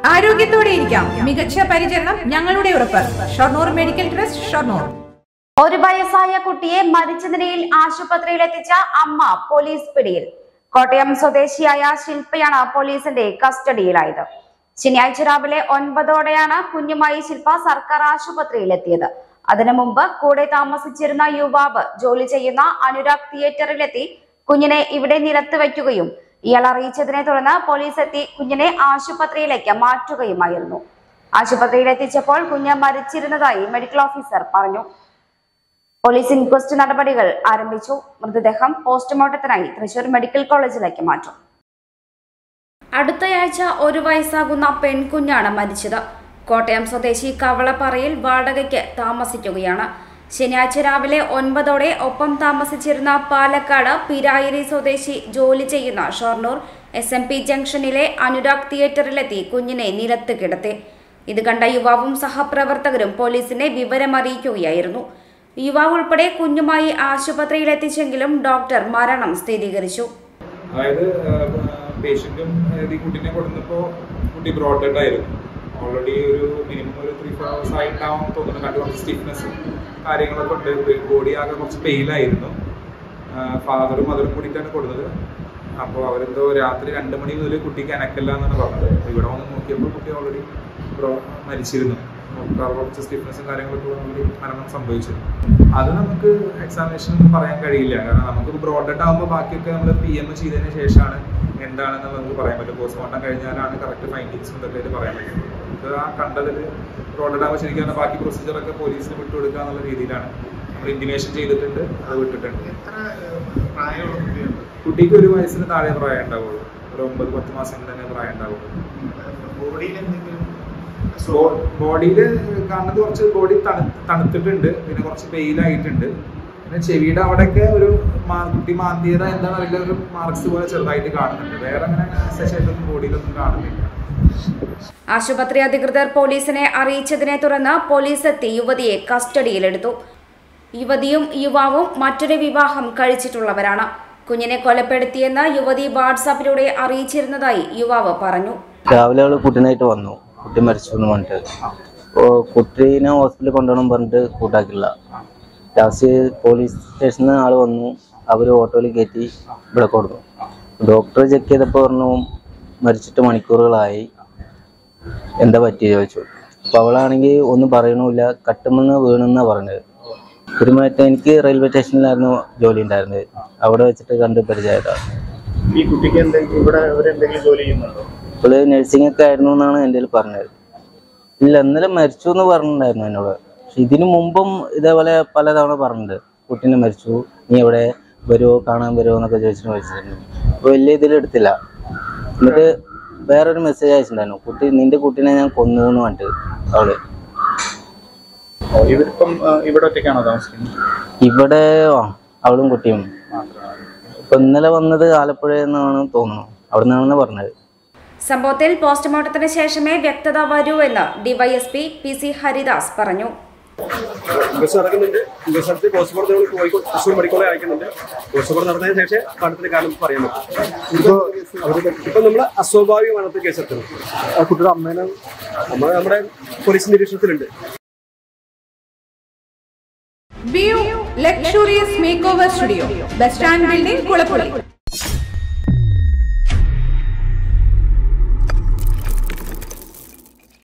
ആരോഗ്യത്തോടെ ഇരിക്കാം മികച്ച പരിചരണം ഞങ്ങളുടെ ഉറപ്പ് ഷൊർണൂർ മെഡിക്കൽ ട്രസ്റ്റ് ഷൊർണൂർ ഒരു വയസ്സായ കുട്ടിയെ മരിച്ച നിലയിൽ ആശുപത്രിയിൽ എത്തിച്ച അമ്മ പോലീസ് പിടിയിൽ കോട്ടയം സ്വദേശിയായ ശില്പയാണ് പോലീസിന്റെ കസ്റ്റഡിയിലായത് ശനിയാഴ്ച രാവിലെ ഒൻപതോടെയാണ് കുഞ്ഞുമായി ശില്പ സർക്കാർ ആശുപത്രിയിൽ എത്തിയത് അതിനു മുമ്പ് കൂടെ താമസിച്ചിരുന്ന യുവാവ് ജോലി ചെയ്യുന്ന അനുരാഗ് തിയേറ്ററിലെത്തി കുഞ്ഞിനെ ഇവിടെ നിലത്ത് വയ്ക്കുകയും ഇയാൾ അറിയിച്ചതിനെ തുടർന്ന് പോലീസ് എത്തി കുഞ്ഞിനെ ആശുപത്രിയിലേക്ക് മാറ്റുകയുമായിരുന്നു ആശുപത്രിയിൽ എത്തിച്ചപ്പോൾ കുഞ്ഞ് മരിച്ചിരുന്നതായി മെഡിക്കൽ ഓഫീസർ പറഞ്ഞു പോലീസ് ഇൻക്വസ്റ്റ് നടപടികൾ ആരംഭിച്ചു മൃതദേഹം പോസ്റ്റ്മോർട്ടത്തിനായി തൃശൂർ മെഡിക്കൽ കോളേജിലേക്ക് മാറ്റും അടുത്തയാഴ്ച ഒരു വയസ്സാകുന്ന പെൺകുഞ്ഞാണ് മരിച്ചത് കോട്ടയം സ്വദേശി കവളപ്പാറയിൽ വാടകയ്ക്ക് താമസിക്കുകയാണ് ശനിയാഴ്ച രാവിലെ ഒൻപതോടെ ഒപ്പം താമസിച്ചിരുന്ന പാലക്കാട് പിരായിരി സ്വദേശി ജോലി ചെയ്യുന്ന ഷൊർണൂർ എസ് എം പി ജംഗ്ഷനിലെ അനുരാഗ് തിയേറ്ററിലെത്തി കുഞ്ഞിനെ നിലത്ത് കിടത്തി ഇത് കണ്ട യുവാവും സഹപ്രവർത്തകരും പോലീസിനെ വിവരമറിയിക്കുകയായിരുന്നു യുവാവ് ഉൾപ്പെടെ കുഞ്ഞുമായി ആശുപത്രിയിൽ എത്തിച്ചെങ്കിലും ഡോക്ടർ മരണം സ്ഥിരീകരിച്ചു അതായത് പേഷ്യന്റും ഈ കുട്ടീനെ കൊടുത്തപ്പോ കുട്ടി ബ്രോഡഡ് ആയിരുന്നു ഓൾറെഡി ഒരു മിനിമം ഒരു ത്രീ ഫോർ അവേഴ്സ് ആയിട്ടാവും തോന്നുന്നു കണ്ടു കുറച്ച് സ്റ്റിഫ്നെസ്സും കാര്യങ്ങളൊക്കെ ഉണ്ട് ബോഡി ആകെ കുറച്ച് പെയിലായിരുന്നു ഫാദറും മദറും കൂടിയിട്ടാണ് കൊടുത്തത് അപ്പോൾ അവരെന്തോ രാത്രി രണ്ട് മണി മുതൽ കുട്ടിക്ക് അനക്കല്ല എന്നാണ് പറഞ്ഞത് അപ്പോൾ ഇവിടെ വന്ന് നോക്കിയപ്പോൾ കുട്ടി ഓൾറെഡി മരിച്ചിരുന്നു നോക്കാറ് കുറച്ച് സ്റ്റിഫ്നെസ്സും കാര്യങ്ങളൊക്കെ ഓൾറെഡി മരണം സംഭവിച്ചു അത് നമുക്ക് എക്സാമിനേഷൻ പറയാൻ കഴിയില്ല കാരണം നമുക്ക് ബ്രോഡഡ് ആകുമ്പോൾ ബാക്കിയൊക്കെ നമ്മൾ പി എം ചെയ്തതിന് ശേഷമാണ് എന്താണെന്ന് നമുക്ക് പറയാൻ പറ്റും പോസ്റ്റ്മോർട്ടം കഴിഞ്ഞാലാണ് കറക്റ്റ് ഫൈൻഡിങ്സ് ഇതൊക്കെ ആയിട്ട് പറയാൻ പറ്റും നമുക്ക് ആ കണ്ടതിൽ ബ്രോഡഡ് ആകുമ്പോൾ ശരിക്കും പറഞ്ഞാൽ ബാക്കി പ്രൊസീജിയറൊക്കെ പോലീസിന് വിട്ടുകൊടുക്കുക എന്നുള്ള രീതിയിലാണ് നമ്മൾ ഇന്റിമേഷൻ ചെയ്തിട്ടുണ്ട് അത് വിട്ടിട്ടുണ്ട് കുട്ടിക്ക് ഒരു വയസ്സിന് താഴെ പ്രായം ഉണ്ടാവുള്ളൂ ഒരു ഒമ്പത് പത്ത് മാസം തന്നെ പ്രായം ഉണ്ടാവുള്ളൂ ബോഡിയിൽ കാണുന്നത് കുറച്ച് ബോഡി തണുത്തിട്ടുണ്ട് പിന്നെ കുറച്ച് പെയിലായിട്ടുണ്ട് പിന്നെ ചെവിയുടെ അവിടെയൊക്കെ ഒരു മാ- കുട്ടി മാന്തിയത് എന്താണെന്ന് അറിയില്ല ഒരു മാർക്സ് പോലെ ചെറുതായിട്ട് കാണുന്നുണ്ട് വേറെ അങ്ങനെ ആയിട്ടൊന്നും ബോഡിയിലൊന്നും കാണുന്നില്ല ആശുപത്രി അധികൃതർ പോലീസിനെ അറിയിച്ചതിനെ തുടർന്ന് പോലീസ് എത്തി യുവതിയെ കസ്റ്റഡിയിലെടുത്തു യുവതിയും യുവാവും മറ്റൊരു വിവാഹം കഴിച്ചിട്ടുള്ളവരാണ് കുഞ്ഞിനെ കൊലപ്പെടുത്തിയെന്ന് യുവതി വാട്സാപ്പിലൂടെ അറിയിച്ചിരുന്നതായി യുവാവ് പറഞ്ഞു രാവിലെ അവള് കുട്ടീനായിട്ട് വന്നു കുട്ടി മരിച്ചു എന്ന് പറഞ്ഞിട്ട് അപ്പോൾ കുട്ടീനെ ഹോസ്പിറ്റലിൽ കൊണ്ടുപോകണം പറഞ്ഞിട്ട് കൂട്ടാക്കില്ല ലാസ്റ്റ് പോലീസ് സ്റ്റേഷനിൽ നിന്ന് ആൾ വന്നു അവർ ഓട്ടോയിൽ കയറ്റി ഇവിടെ കൊടുത്തു ഡോക്ടർ ചെക്ക് ചെയ്തപ്പോൾ പറഞ്ഞു മരിച്ചിട്ട് മണിക്കൂറുകളായി എന്താ പറ്റി ചോദിച്ചു അപ്പോൾ അവളാണെങ്കിൽ ഒന്നും പറയണമില്ല കട്ടുമെന്ന് വീണെന്നാണ് പറഞ്ഞത് കുരുമായിട്ട് എനിക്ക് റെയിൽവേ സ്റ്റേഷനിലായിരുന്നു ജോലി ഉണ്ടായിരുന്നത് അവിടെ വെച്ചിട്ട് കണ്ട് പരിചയമാണ് ഈ കുട്ടിക്ക് എന്തെങ്കിലും ഇവിടെ അവരെന്തെങ്കിലും ജോലി ചെയ്യുന്നുണ്ടോ ഇവള് നഴ്സിംഗ് ഒക്കെ ആയിരുന്നു എന്നാണ് എൻ്റെ കയ്യിൽ പറഞ്ഞത് ഇല്ല ഇന്നലെ മരിച്ചു എന്ന് പറഞ്ഞിട്ടുണ്ടായിരുന്നു എന്നോട് പക്ഷെ ഇതിനു മുമ്പും ഇതേപോലെ പലതവണ പറഞ്ഞിട്ടുണ്ട് കുട്ടീനെ മരിച്ചു നീ എവിടെ വരുമോ കാണാൻ വരുമോ എന്നൊക്കെ ചോദിച്ചിട്ട് മരിച്ചിട്ടുണ്ട് അപ്പോൾ വലിയ ഇതിലെടുത്തില്ല എന്നിട്ട് വേറൊരു മെസ്സേജ് അയച്ചിട്ടുണ്ടായിരുന്നു കുട്ടി നിന്റെ കുട്ടീനെ ഞാൻ കൊന്നു എന്ന് പറഞ്ഞിട്ട് അവള് ഇവരിപ്പം ആ, ഇവിടെ ഒറ്റയ്ക്കാണോ താമസിക്കുന്നത് ഇവിടെ ആ, അവളും കുട്ടിയും ഇപ്പൊ ഇന്നലെ വന്നത് ആലപ്പുഴയിൽ നിന്നാണ് തോന്നുന്നു അവിടെ നിന്നാണ് പറഞ്ഞത് സംഭവത്തിൽ പോസ്റ്റ്മോർട്ടത്തിന് ശേഷമേ വ്യക്തത വരൂ എന്ന് ഡിവൈഎസ്പി പി സി ഹരിദാസ് പറഞ്ഞു ബസ് നടക്കുന്നുണ്ട് ബസ് നടത്തി പോസ്റ്റ്മോർട്ടം നമ്മൾ കോഴിക്കോട് തൃശ്ശൂർ മെഡിക്കൽ കോളേജ് അയക്കുന്നുണ്ട് പോസ്റ്റ്മോർട്ടം നടന്നതിന് ശേഷം മരണത്തിന്റെ കാരണം പറയാൻ പറ്റും ഇപ്പൊ ഇപ്പൊ നമ്മൾ അസ്വാഭാവിക മരണത്തിൽ കേസെടുക്കണം ആ കുട്ടിയുടെ അമ്മേനെ നമ്മൾ നമ്മുടെ പോലീസ് നിരീക്ഷണത്തിലുണ്ട് view luxurious makeover studio bus stand building Kulappully